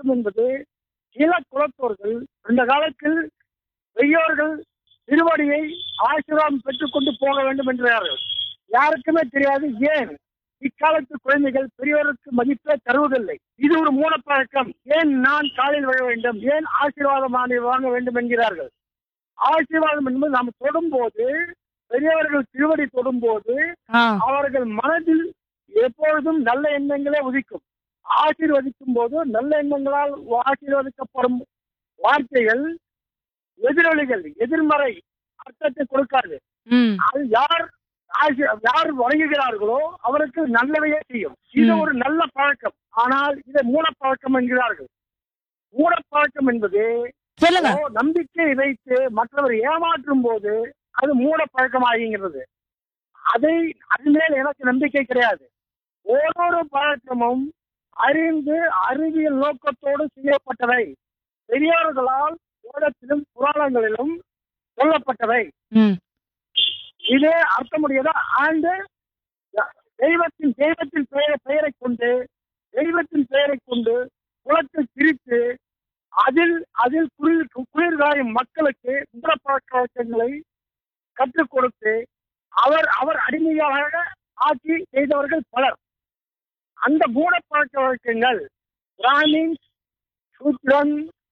பழக்கம் என்பது சில குலத்தோர்கள் இந்த காலத்தில் பெரியோர்கள் திருவடியை ஆசீர்வாதம் பெற்றுக்கொண்டு போக வேண்டும் என்கிறார்கள் யாருக்குமே தெரியாது ஏன் இக்காலத்து குழந்தைகள் பெரியோருக்கு மதிப்பே தருவதில்லை இது ஒரு மூலப்பழக்கம் ஏன் நான் காலில் விழ வேண்டும் ஏன் ஆசீர்வாதம் ஆணை வாங்க வேண்டும் என்கிறார்கள் ஆசீர்வாதம் என்பது நாம் தொடும்போது பெரியவர்கள் திருவடி தொடும்போது ஆ அவர்கள் மனதில் எப்பொழுதும் நல்ல எண்ணங்களே உதிக்கும் ஆசீர்வதிக்கும் போது நல்ல எண்ணங்களால் ஆசீர்வதிக்கப்படும் வார்த்தைகள் எதிரொலிகள் எதிர்மறை அர்த்தத்தை கொடுக்காது ம் அது யார் ஆசி- யார் வணங்குகிறார்களோ அவருக்கு நல்லவையே செய்யும் இது ம். ஒரு நல்ல பழக்கம் ஆனால் இதை மூலப்பழக்கம் என்கிறார்கள் மூலப்பழக்கம் என்பது சொல்லுங்க ஓ, நம்பிக்கை வைத்து மற்றவர் ஏமாற்றும் போது அது மூலப்பழக்கம் ஆகிங்கிறது அதை அது மேல் எனக்கு நம்பிக்கை கிடையாது ஓரொரு பழக்கமும் அறிந்து அறிவியல் நோக்கத்தோடு செய்யப்பட்டவை பெரியோர்களால் வேதத்திலும் புராணங்களிலும் சொல்லப்பட்டவை ம் இது அர்த்தமுடையதா ஆண்டு தெய்வத்தின் தெய்வத்தின் பெயரை பெயரை கொண்டு தெய்வத்தின் பெயரை கொண்டு குலத்தை பிரித்து அதில் அதில் குளிர் குளிர் காயும் மக்களுக்கு மூலப்பழக்க வழக்கங்களை கற்றுக் கொடுத்து அவர் அவர் அடிமையாக ஆட்சி செய்தவர்கள் பலர் அந்த மூலப்பழக்க வழக்கங்கள் பிராமின்ஸ் சூத்ரன்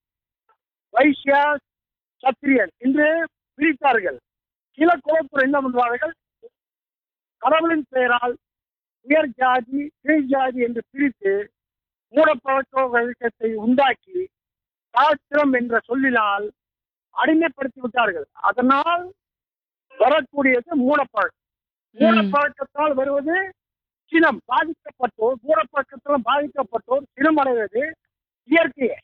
வைசியாஸ் சத்திரியன் என்று பிரித்தார்கள் சில குலப்புற என்ன பண்ணுவார்கள் கடவுளின் பெயரால் உயர் ஜாதி கீழ் ஜாதி என்று பிரித்து மூடப்பழக்க வழக்கத்தை உண்டாக்கி சாஸ்திரம் என்ற சொல்லினால் அடிமைப்படுத்தி விட்டார்கள் அதனால் வரக்கூடியது மூடப்பழக்கம் மூடப்பழக்கத்தால் வருவது சினம் பாதிக்கப்பட்டோர் மூடப்பழக்கத்தால் பாதிக்கப்பட்டோர் சினம் அடைவது இயற்கையே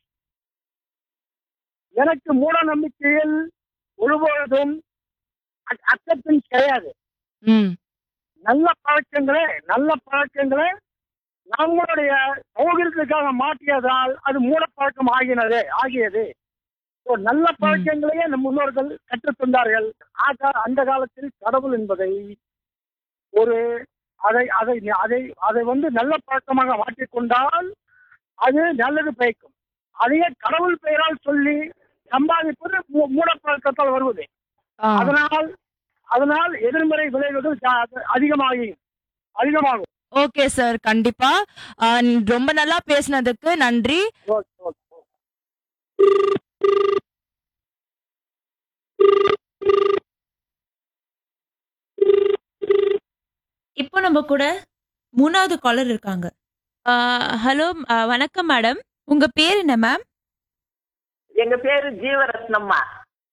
எனக்கு மூட நம்பிக்கையில் ஒருபொழுதும் அ- அச்சத்தின் கிடையாது ம் நல்ல பழக்கங்களே நல்ல பழக்கங்களே நம்மளுடைய சௌகரியத்துக்காக மாற்றியதால் அது மூலப்பழக்கம் ஆகினது ஆகியது So, நல்ல பழக்கங்களையே நம் முன்னோர்கள் கற்றுத் தந்தார்கள் ஆக அந்த காலத்தில் கடவுள் என்பதை ஒரு அதை அதை அதை அதை வந்து நல்ல பழக்கமாக மாற்றிக்கொண்டால் அது நல்லது பயக்கும் அதையே கடவுள் பெயரால் சொல்லி சம்பாதிப்பது மூ- மூலப்பழக்கத்தால் வருவது ஆ அதனால் அதனால் எதிர்மறை விளைவுகள் ஜா- அதிகமாகி அதிகமாகும் ஓகே சார் கண்டிப்பா ஆ, ரொம்ப நல்லா பேசினதுக்கு நன்றி ஓகே, ஓகே. இப்போ நம்ம கூட மூணாவது காலர் இருக்காங்க ஹலோ வணக்கம் மேடம் உங்க பேர் என்ன மேம் எங்க பேரு ஜீவரத்னம்மா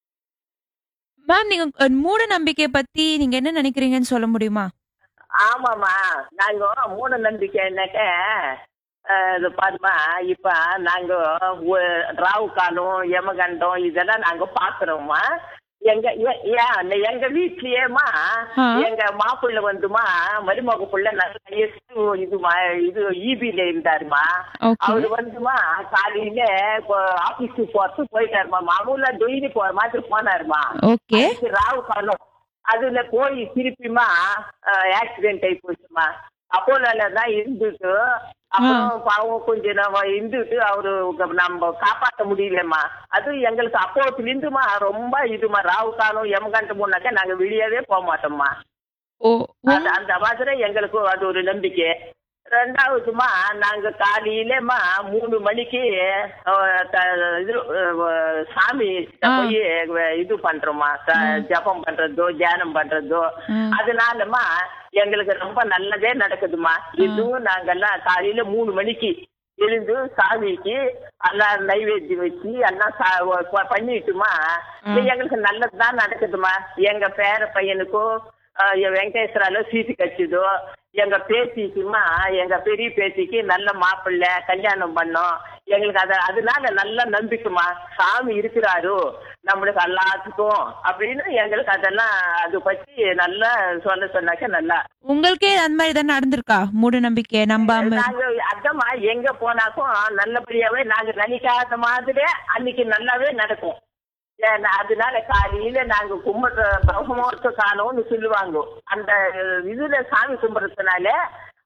மேம் நீங்க அஹ், மூட நம்பிக்கை பத்தி நீங்க என்ன நினைக்கிறீங்கன்னு சொல்ல முடியுமா ஆமாம்மா நாங்க மூட நம்பிக்கைன்னாக்க அஹ், இது பாருமா இப்ப நாங்க ஒ- ராவு காலம் யமகண்டம் இதெல்லாம் நாங்க பாக்குறோம்மா எங்க ஏ- ஏன் எங்க வீட்லயேமா ஆ. எங்க மாப்பிள்ளை வந்துமா மருமக புள்ள நல்ல எஸ்டு இதுமா இது ஈபில இருந்தாருமா ஓகே அவரு வந்துமா காலையில ஆபீஸ்க்கு போறது போயிட்டாருமா மாமூலா டெய்லி போற மாதிரி போனாருமா ஓகே அதுக்கு ராவு காலம் அதுல போய் திருப்பிமா ஆக்சிடென்ட் ஆகி போச்சுமா அப்போலோல தான் இருந்துட்டு அப்புறம் பாவம் கொஞ்சம் நம்ம இருந்துட்டு அவரு நம்ம காப்பாற்ற முடியலம்மா அது எங்களுக்கு அப்போத்துல இருந்துமா ரொம்ப இதுமா ராவு காலம் எமகண்டம் போனாக்கா நாங்க வெளியவே போக மாட்டோம்மா ஓ அது அந்த மாதிரி எங்களுக்கு அது ஒரு நம்பிக்கை ரெண்டாவதுமா நாங்க காலையிலமா மூணு மணிக்கு அஹ், த- இது அஹ், சாமி ஆ. போய் இது பண்றோமா ச- ஜபம் பண்றதோ தியானம் பண்றதோ ம். அதனாலமா எங்களுக்கு ரொம்ப நல்லதே நடக்குதுமா இதுவும் நாங்கெல்லாம் காலையில மூணு மணிக்கு எழுந்து சாமிக்கு எல்லாம் நைவேத்தியம் வச்சு எல்லாம் சா- ப- பண்ணிட்டுமா எங்களுக்கு நல்லதுதான் நடக்குதுமா எங்க பேர பையனுக்கும் ஆஹ், என் வெங்கடேஸ்வரால சீட்டு கச்சுதோ எங்க பேத்திக்குமா எங்க பெரிய பேத்திக்கு நல்ல மாப்பிள்ளை கல்யாணம் பண்ணோம் எங்களுக்கு அத அதனால நல்ல நம்பிக்கைமா சாமி இருக்கிறாரு நம்மளுக்கு எல்லாத்துக்கும் அப்படின்னு எங்களுக்கு அதெல்லாம் அது பத்தி நல்லா சொல்ல சொன்னாக்க நல்லா உங்களுக்கே அந்த மாதிரி தான் நடந்திருக்கா மூட நம்பிக்கை நம்பாம நாங்க அதாம்மா எங்க போனாக்கும் நல்லபடியாவே நாங்க நினைக்காத மாதிரி அன்னைக்கு நல்லாவே நடக்கும் ஏன்னா, அதனால காலையில நாங்க கும்பிடுற பிரம்மோர்த்த காலம்னு சொல்லுவாங்க அந்த இதுல சாமி கும்பிடுறதுனால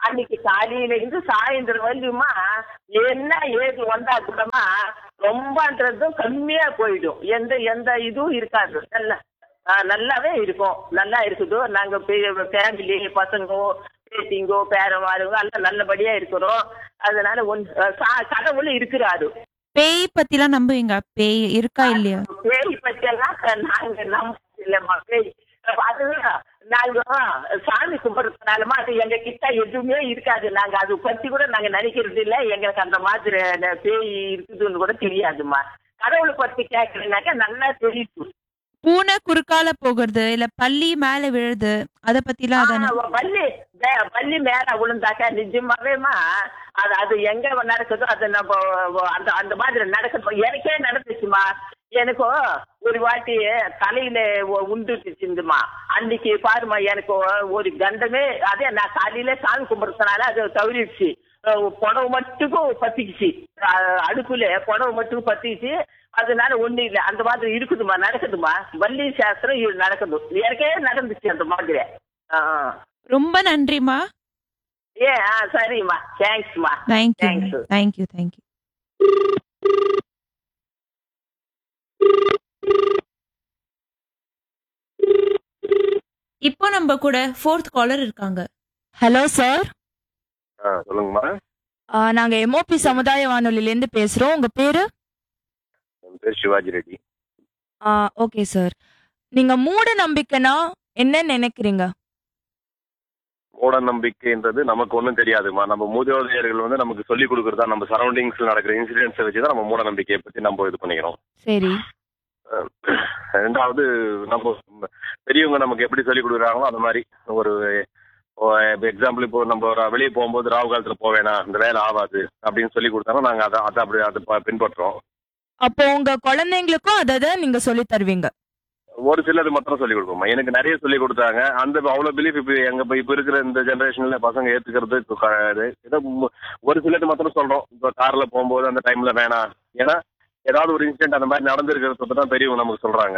அன்னைக்கு காலையில இருந்து சாயந்தரம் வரையுமா என்ன ஏது வந்தா கூடமா ரொம்பன்றதும் கம்மியா போயிடும் எந்த எந்த இதுவும் இருக்காது நல்ல ஆ, நல்லாவே இருக்கும் நல்லா இருக்குது நாங்க ஃபேமிலி பசங்கோ பேத்திங்கோ பேரவாளுங்க எல்லாம் நல்லபடியா இருக்கிறோம் அதனால ஒன் சா- கடவுள் இருக்கிறாரு பேய் பத்திலாம் நம்புவீங்க பேய் இருக்கா இல்லையா பேய் பற்றியெல்லாம் நாங்க நம்ப இல்லம்மா பேய் அதுதான் நாங்க சாமி கும்பிடுறதுனாலமா அது எங்க கிட்ட எதுவுமே இருக்காது நாங்க அது பத்தி கூட நாங்க நினைக்கிறது இல்ல எங்களுக்கு அந்த மாதிரி அந்த பேய் இருக்குதுன்னு கூட தெரியாதுமா கடவுளை பத்தி கேக்குறதுனாக்க நல்லா தெரியுது பூனை குறுக்கால போகிறது இல்ல பள்ளி மேல விழுது அத பத்திலாம் அதானே ஆ, பள்ளி வே- பள்ளி மேல விழுந்தாக்கா நிஜமாவேமா அது அது எங்க நடக்குதோ அது நம்ம அந்த அந்த மாதிரி நடக்குது எனக்கே நடந்துச்சுமா எனக்கு ஒரு வாட்டி தலையில ஒ- உண்டுச்சுமா அன்னைக்கு பாருமா எனக்கு ஒரு கண்டமே அதே நான் காலையில சாமி கும்பிடுறதுனால அது தவறிடுச்சு அஹ் புடவை மட்டுக்கும் பத்திக்குச்சு அஹ் அடுப்புல புடவை மட்டும் பத்திக்குச்சு அதனால ஒண்ணு இல்ல அந்த மாதிரி இருக்குதுமா நடக்குதுமா வள்ளி சாஸ்திரம் இது நடக்குது எனக்கே நடந்துச்சு அந்த மாதிரி ஆ, ஆ. ரொம்ப நன்றிமா ஏ ஆ சரிம்மா தேங்க்ஸ்மா தேங்க்யூ Thanks. தேங்க்யூ தேங்க்யூ இப்போ நம்ம கூட ஃபோர்த் காலர் இருக்காங்க ஹலோ சார் ஆ சொல்லுங்கம்மா நாங்க எம்ஓபி சமுதாய வானொலியில இருந்து பேசுறோம் உங்க பேரு என் பேர் சிவாஜி ரெட்டி ஓகே சார் நீங்க மூட நம்பிக்கைனா என்ன நினைக்கிறீங்க மூட நம்பிக்கைன்றது நமக்கு ஒன்றும் தெரியாதுமா நம்ம மூதோதையர்கள் வந்து நமக்கு சொல்லி கொடுக்குறதா நம்ம சரௌண்டிங்ஸ்ல நடக்கிற இன்சிடென்ட்ஸை வச்சு தான் நம்ம மூட நம்பிக்கையை பத்தி நம்ம இது பண்ணிக்கிறோம் சரி அஹ் ரெண்டாவது நம்ம பெரியவங்க நமக்கு எப்படி சொல்லி கொடுக்குறாங்களோ அந்த மாதிரி ஒரு எக்ஸாம்பிள் இப்போ நம்ம ஒரு வெளியே போகும்போது ராவு காலத்துல போவேனா இந்த வேலை ஆகாது அப்படின்னு சொல்லி கொடுத்தாலும் நாங்க அதை அதை அப்படி அதை ப- பின்பற்றுறோம் அப்போ உங்க குழந்தைங்களுக்கும் அதை தான் நீங்க சொல்லி தருவீங்க ஒரு சிலது மாத்திரம் சொல்லி கொடுப்போம்மா எனக்கு நிறைய சொல்லி கொடுத்தாங்க அந்த அவ்வளவு பிலீஃப் இப்போ எங்க இப்ப இப்ப இருக்கிற இந்த ஜெனரேஷன்ல பசங்க ஏத்துக்கிறது இப்ப க- இது. ஏதோ மு- ஒரு சிலது மாத்திரம் சொல்றோம் இப்போ கார்ல போகும்போது அந்த டைம்ல வேணாம் ஏன்னா ஏதாவது ஒரு இன்சிடென்ட் அந்த மாதிரி நடந்திருக்கிறத தான் பெரியவங்க நமக்கு சொல்றாங்க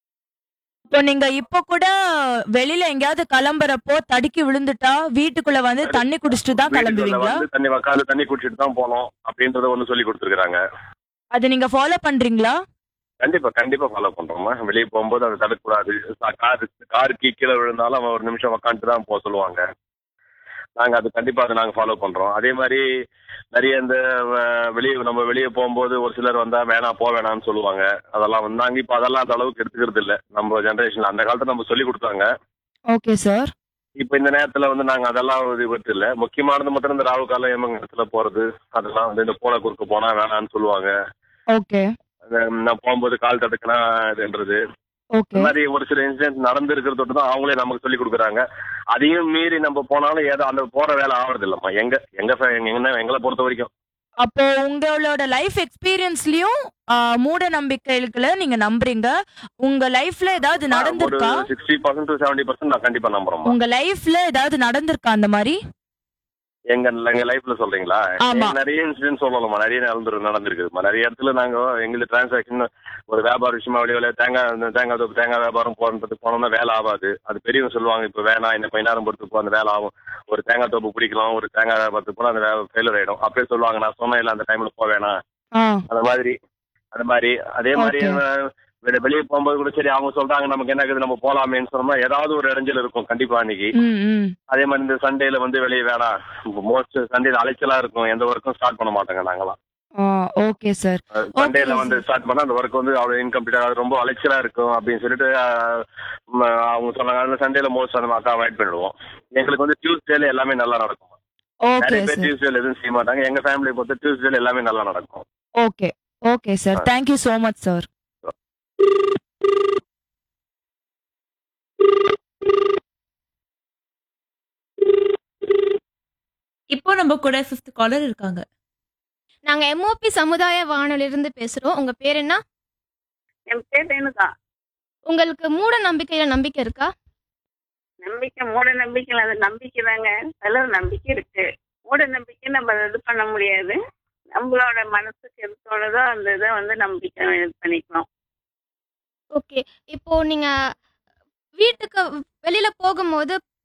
இப்போ நீங்க இப்போ கூட வெளியில எங்கேயாவது கிளம்புறப்போ தடுக்கி விழுந்துட்டா வீட்டுக்குள்ள வந்து தண்ணி குடிச்சிட்டு தான் வீட்டுக்குள்ள கிளம்புவீங்களா வந்து தண்ணி உக்காந்து தண்ணி குடிச்சிட்டு தான் போனோம் அப்படின்றத ஒண்ணு சொல்லி கொடுத்துருக்காங்க அது நீங்க ஃபாலோ பண்றீங்களா கண்டிப்பா கண்டிப்பா ஃபாலோ பண்றோம்மா வெளியே போகும்போது அதை தடுக்கக்கூடாது கார் காருக்கு கீழே விழுந்தாலும் அவன் ஒரு நிமிஷம் உக்காந்துட்டு தான் போக சொல்லுவாங்க நாங்க அது கண்டிப்பா அதை நாங்க ஃபாலோ பண்றோம் அதே மாதிரி நிறைய இந்த அஹ், வெளியே நம்ம வெளியே போகும்போது ஒரு சிலர் வந்தா வேணாம் போக வேணாம்னு சொல்லுவாங்க அதெல்லாம் வந்து நாங்க இப்ப அதெல்லாம் அந்த அளவுக்கு எடுத்துக்கிறது இல்ல நம்ம ஜெனரேஷன்ல அந்த காலத்துல நம்ம சொல்லி கொடுத்தாங்க ஓகே சார் இப்ப இந்த நேரத்துல வந்து நாங்க அதெல்லாம் இது விட்டு இல்ல முக்கியமானது மட்டும் இந்த ராவு காலம் எமங்கத்துல போறது அதெல்லாம் வந்து இந்த பூனை குறுக்க போனா வேணாம்னு சொல்லுவாங்க ஓகே அந்த நான் போகும்போது கால் தடுக்கலாம் இதுன்றது ஓகே இந்த மாதிரி ஒரு சில இன்சிடென்ட் நடந்து இருக்கிறது தான் அவங்களே நமக்கு சொல்லி கொடுக்குறாங்க அதையும் மீறி நம்ம போனாலும் ஏதோ அந்த போற வேலை ஆவறது இல்லம்மா எங்க எங்க fa- எங்க எங்களை பொறுத்த வரைக்கும் அப்போ உங்களோட லைஃப் எக்ஸ்பீரியன்ஸ்லயும் மூட நம்பிக்கைகளை நீங்க நம்புறீங்க உங்க லைஃப்ல ஏதாவது ஒரு நடந்திருக்கா sixty percent to seventy percent நான் கண்டிப்பா நம்புறேன் உங்க லைஃப்ல ஏதாவது நடந்திருக்கா அந்த மாதிரி எங்க எங்க லைஃப்ல சொல்றீங்களா ஆமா. எனக்கு நிறைய இன்சிடென்ட் சொல்லலாமா நிறைய நடந்து நடந்திருக்குதுமா நிறைய இடத்துல நாங்க எங்களுக்கு டிரான்சாக்ஷன் ஒரு வியாபார விஷயமா வெளியில தேங்காய் இந்த தேங்காய் தோப்பு தேங்காய் வியாபாரம் போறது போனோம்னா வேலை ஆகாது அது பெரியவங்க சொல்லுவாங்க இப்ப வேணாம் இந்த கொஞ்ச நேரம் பொறுத்து போ அந்த வேலை ஆகும் ஒரு தேங்காய் தோப்பு பிடிக்கலாம் ஒரு தேங்காய் வியாபாரத்துக்கு போனா அந்த ஃபெயிலர் ஆயிடும் அப்படியே சொல்லுவாங்க நான் சொன்னேன் இல்ல அந்த டைம்ல போக வேணாம் ஆ அந்த மாதிரி அந்த மாதிரி அதே மாதிரி Okay. அஹ், வெளி- வெளியே போகும்போது கூட சரி அவங்க சொல்றாங்க நமக்கு என்ன இருக்குது நம்ம போலாமேன்னு சொன்னோம்னா ஏதாவது ஒரு இடைஞ்சல் இருக்கும் கண்டிப்பா அன்னைக்கு ம் ம் அதே மாதிரி இந்த சண்டேல வந்து வெளியே வேணாம் மோஸ்ட் சண்டேல அலைச்சலா இருக்கும் எந்த ஒர்க்கும் ஸ்டார்ட் பண்ண மாட்டாங்க நாங்களாம் ஓகே சார் சண்டேல sir. வந்து ஸ்டார்ட் பண்ணா அந்த ஒர்க் வந்து அவ்வளவு இன்கம்ப்ளீட் அது ரொம்ப அலைச்சலா இருக்கும் அப்படின்னு சொல்லிட்டு அஹ், ம, அவங்க சொன்னாங்க அந்த சண்டேல மோஸ்ட் அந்த அக்கா அவாய்ட் பண்ணிடுவோம் எங்களுக்கு வந்து டியூஸ்டேல எல்லாமே நல்லா நடக்கும் ஓகே நிறைய பேர் சார் டியூஸ்டேல எதுவும் செய்ய மாட்டாங்க எங்க ஃபேமிலி பொறுத்த டியூஸ்டேல எல்லாமே நல்லா நடக்கும் okay okay sir thank you so much sir இப்போ நம்ம கூட ஃபிஃப்த் காலர் இருக்காங்க நாங்க எம்ஓபி சமுதாய வானொலியிலிருந்து பேசுறோம் உங்க பேர் என்ன என் பேர் ரேணுகா உங்களுக்கு மூட நம்பிக்கையில நம்பிக்கை இருக்கா நம்பிக்கை மூட நம்பிக்கையில் அது நம்பிக்கை தாங்க அதில் நம்பிக்கை இருக்கு மூட நம்பிக்கை நம்ம இது பண்ண முடியாது நம்மளோட மனசுக்கு எது தோணுதோ அந்த இதை வந்து நம்பிக்கை இது பண்ணிக்கலாம் ஓகே இப்போ நீங்க வீட்டுக்கு வெளியில போகும்போது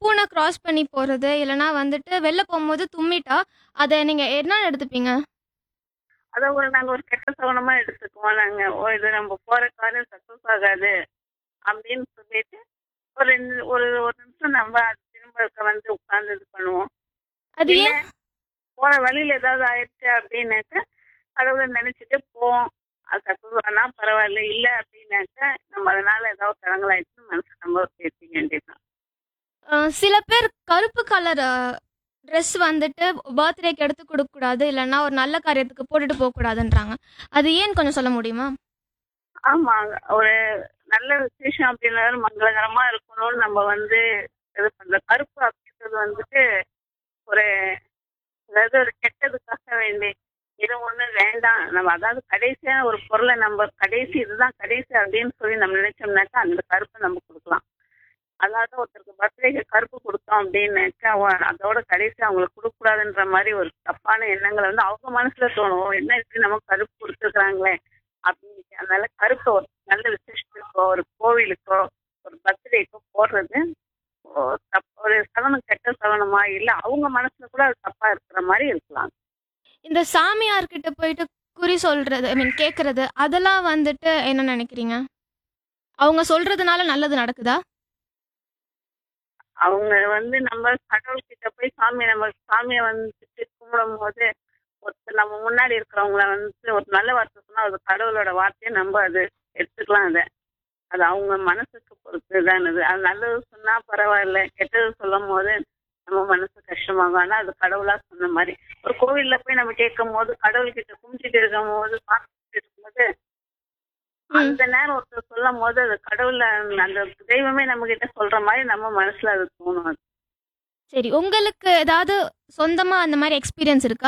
பூனை கிராஸ் பண்ணி போறது இல்லனா வந்துட்டு வெளில போகும்போது தும்மிட்டா அதை நீங்க என்ன எடுத்துப்பீங்க அதை ஒரு நாங்க ஒரு கெட்ட சகுனமா எடுத்துக்குவோம் நாங்க ஓ இது நம்ம போற காரியம் சக்சஸ் ஆகாது அப்படின்னு சொல்லிட்டு ஒரு ரெண்டு- ஒரு ஒரு நிமிஷம் நம்ம அது திரும்ப வந்து உட்கார்ந்து இது பண்ணுவோம் அது இல்ல, ஏன் போற வழியில ஏதாவது ஆயிடுச்சு அப்படின்னாக்க கடவுளை நினைச்சிட்டு போவோம் அது சக்சஸ் ஆனா பரவாயில்ல இல்ல அப்படின்னாக்க நம்ம அதனால ஏதாவது தடங்களாயிடுச்சு மனசு நம்ம பேசிக்க வேண்டியதுதான் அஹ், சில பேர் கருப்பு கலர் ட்ரெஸ் வந்துட்டு பர்த்டேக்கு எடுத்து கொடுக்க கூடாது இல்லைன்னா ஒரு நல்ல காரியத்துக்கு போட்டுட்டு போக கூடாதுன்றாங்க அது ஏன் கொஞ்சம் சொல்ல முடியுமா ஆமா ஒரு நல்ல விசேஷம் அப்படின்னாலும் மங்களகரமா இருக்கணும்னு நம்ம வந்து இது பண்ற கருப்பு அப்படின்றது வந்துட்டு ஒரு அதாவது ஒரு கெட்டதுக்காக வேண்டி இது ஒண்ணு வேண்டாம் நம்ம அதாவது கடைசியா ஒரு பொருளை நம்ம கடைசி இதுதான் கடைசி அப்படின்னு சொல்லி நம்ம நினைச்சோம்னாக்கா அந்த கருப்பை நம்ம கொடுக்கலாம் அதாவது ஒருத்தருக்கு பர்த்டேக்கு கருப்பு கொடுத்தோம் அப்படின்னாக்கா அவ- அதோட கடைசி அவங்களுக்கு கொடுக்கக்கூடாதுன்ற மாதிரி ஒரு தப்பான எண்ணங்கள் வந்து அவங்க மனசுல தோணும் ஓ, என்ன இப்படி நமக்கு கருப்பு கொடுத்துருக்குறாங்களே அப்படின்னு அதனால கருப்பை ஒரு நல்ல விசேஷத்துக்கோ ஒரு கோவிலுக்கோ ஒரு பர்த்டேக்கோ போடுறது ஒரு தப்- ஒரு சகனம் கெட்ட சகனமா இல்ல அவங்க மனசுல கூட அது தப்பா இருக்கிற மாதிரி இருக்கலாம் இந்த சாமியார்கிட்ட போயிட்டு குறி சொல்றது ஐ மீன் கேட்கறது அதெல்லாம் வந்துட்டு என்ன நினைக்கிறீங்க அவங்க சொல்றதுனால நல்லது நடக்குதா அவங்க வந்து நம்ம கடவுள்கிட்ட போய் சாமி நம்ம சாமியை வந்துட்டு கும்பிடும் போது ஒருத்தர் நம்ம முன்னாடி இருக்கிறவங்கள வந்து ஒரு நல்ல வார்த்தை சொன்னா அது கடவுளோட வார்த்தையை நம்ம அது எடுத்துக்கலாம் அதை அது அவங்க மனசுக்கு பொறுத்து தான் அது அது நல்லது சொன்னா பரவாயில்ல கெட்டது சொல்லும் போது நம்ம மனசு கஷ்டமாகும் ஆனா அது கடவுளா சொன்ன மாதிரி ஒரு கோவில்ல போய் நம்ம கேட்கும் போது கடவுள்கிட்ட கும்பிட்டு இருக்கும் போது பார்த்துட்டு இருக்கும்போது அந்த நேரம் ஒருத்தர் சொல்லும் போது அது கடவுள அந்த தெய்வமே நம்ம கிட்ட சொல்ற மாதிரி நம்ம மனசுல அது தோணும் அது. சரி உங்களுக்கு ஏதாவது சொந்தமா அந்த மாதிரி எக்ஸ்பீரியன்ஸ் இருக்கா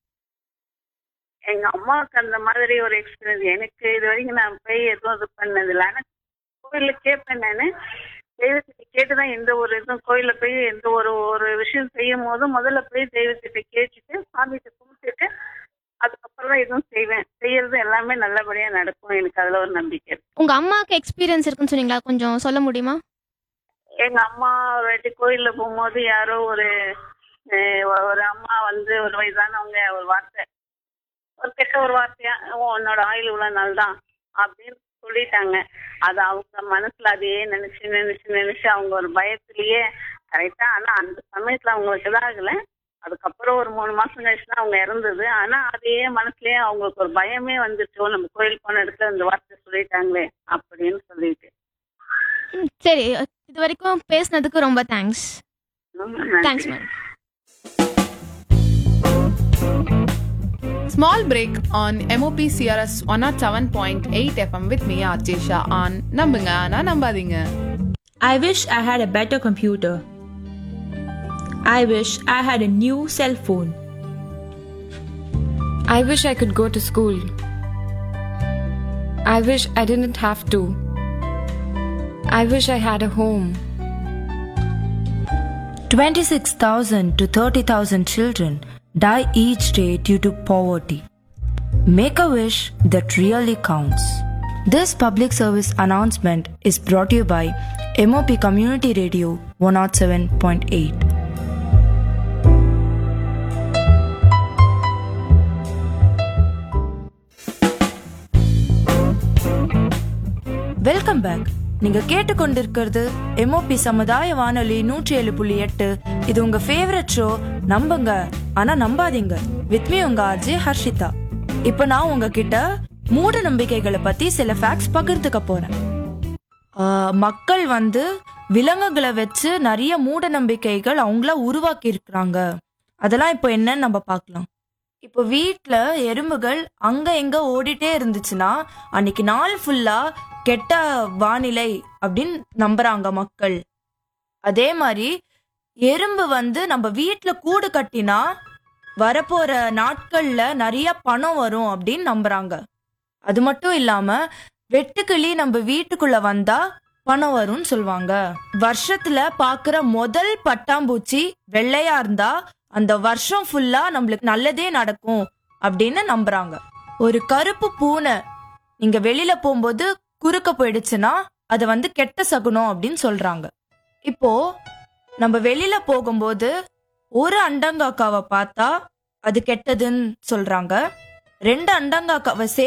எங்க அம்மாவுக்கு அந்த மாதிரி ஒரு எக்ஸ்பீரியன்ஸ் எனக்கு இது வரைக்கும் நான் போய் எதுவும் இது பண்ணது இல்லை ஆனா கோயில்ல கேட்பேன் நானு தெய்வத்திட்ட கேட்டுதான் எந்த ஒரு இதுவும் கோயில்ல போய் எந்த ஒரு ஒரு விஷயம் செய்யும் போதும் முதல்ல போய் தெய்வத்திட்ட கேட்டுட்டு சாமிகிட்ட கும்பிட்டுட்டு அதுக்கப்புறம் தான் எதுவும் செய்வேன் செய்யறது எல்லாமே நல்லபடியா நடக்கும் எனக்கு அதுல ஒரு நம்பிக்கை இருக்கு. உங்க அம்மாவுக்கு எக்ஸ்பீரியன்ஸ் இருக்குன்னு சொன்னீங்களா கொஞ்சம் சொல்ல முடியுமா எங்க அம்மா ஒரு வாட்டி கோயில்ல போகும்போது யாரோ ஒரு அஹ், ஒரு அம்மா வந்து ஒரு வயதானவங்க ஒரு வார்த்தை ஒரு கெட்ட ஒரு வார்த்தையா "ஓ, உன்னோட ஆயுள் இவ்வளவு நாள் தான் அப்படின்னு சொல்லிட்டாங்க அது அவங்க மனசுல அதையே நினைச்சு நினைச்சு நினைச்சு அவங்க ஒரு பயத்திலேயே கரெக்டா ஆனா அந்த சமயத்துல அவங்களுக்கு இதாகல அதுக்கப்புறம் ஒரு மூணு மாசம் கழிச்சு தான் அவங்க இறந்தது ஆனா அதையே மனசுலயே அவங்களுக்கு ஒரு பயமே வந்துச்சு "ஓ, நம்ம கோயில் போன இடத்துல இந்த வார்த்தை சொல்லிட்டாங்களே அப்படின்னு சொல்லிட்டு ம், சரி இது வரைக்கும் பேசுனதுக்கு ரொம்ப தேங்க்ஸ் ரொம்ப நன்றி. Thanks ma'am Small break on MOP CRS 107.8 FM with me, Archesha, on Nambunga Ana Nambadinga. I wish I had a better computer. I wish I had a new cell phone. I wish I could go to school. I wish I didn't have to. I wish I had a home. 26,000 to 30,000 children die each day due to poverty. Make a wish that really counts. This public service announcement is brought to you by MOP Community Radio 107.8. Welcome back நீங்க கேட்டுக்கொண்டிருக்கிறது MOP சமுதாய வானொலி நூற்றி ஏழு புள்ளி எட்டு இது உங்க ஃபேவரட் ஷோ நம்புங்க ஆனா நம்பாதீங்க வித் மீ உங்க ஆர்ஜே ஹர்ஷிதா இப்போ நான் உங்ககிட்ட மூட நம்பிக்கைகளை பத்தி சில ஃபேக்ட்ஸ் பகிர்ந்துக்க போறேன் ஆஹ், மக்கள் வந்து விலங்குகளை வச்சு நிறைய மூட நம்பிக்கைகள் அவங்கள உருவாக்கி இருக்கிறாங்க அதெல்லாம் இப்போ என்னன்னு நம்ம பார்க்கலாம் இப்போ வீட்ல எறும்புகள் அங்க எங்க ஓடிட்டே இருந்துச்சுன்னா அன்னைக்கு நாள் ஃபுல்லா கெட்ட வானிலை அப்படின்னு நம்புறாங்க மக்கள் அதே மாதிரி எறும்பு வந்து நம்ம வீட்ல கூடு கட்டினா வரப்போற நாட்கள்ல நிறைய பணம் வரும் அப்படின்னு நம்புறாங்க அது மட்டும் இல்லாம வெட்டுக்கிளி நம்ம வீட்டுக்குள்ள வந்தா பணம் வரும்னு சொல்லுவாங்க வருஷத்துல பாக்குற முதல் பட்டாம்பூச்சி வெள்ளையா இருந்தா அந்த வருஷம் ஃபுல்லா நம்மளுக்கு நல்லதே நடக்கும் அப்படின்னு நம்புறாங்க ஒரு கருப்பு பூனை நீங்க வெளியில போகும்போது குறுக்க போயிடுச்சுன்னா அது வந்து கெட்ட சகுனம் அப்படின்னு சொல்றாங்க இப்போ நம்ம வெளியில போகும்போது ஒரு அண்டங்காக்காவை பார்த்தா அது கெட்டதுன்னு சொல்றாங்க ரெண்டு அண்டங்காக்காவை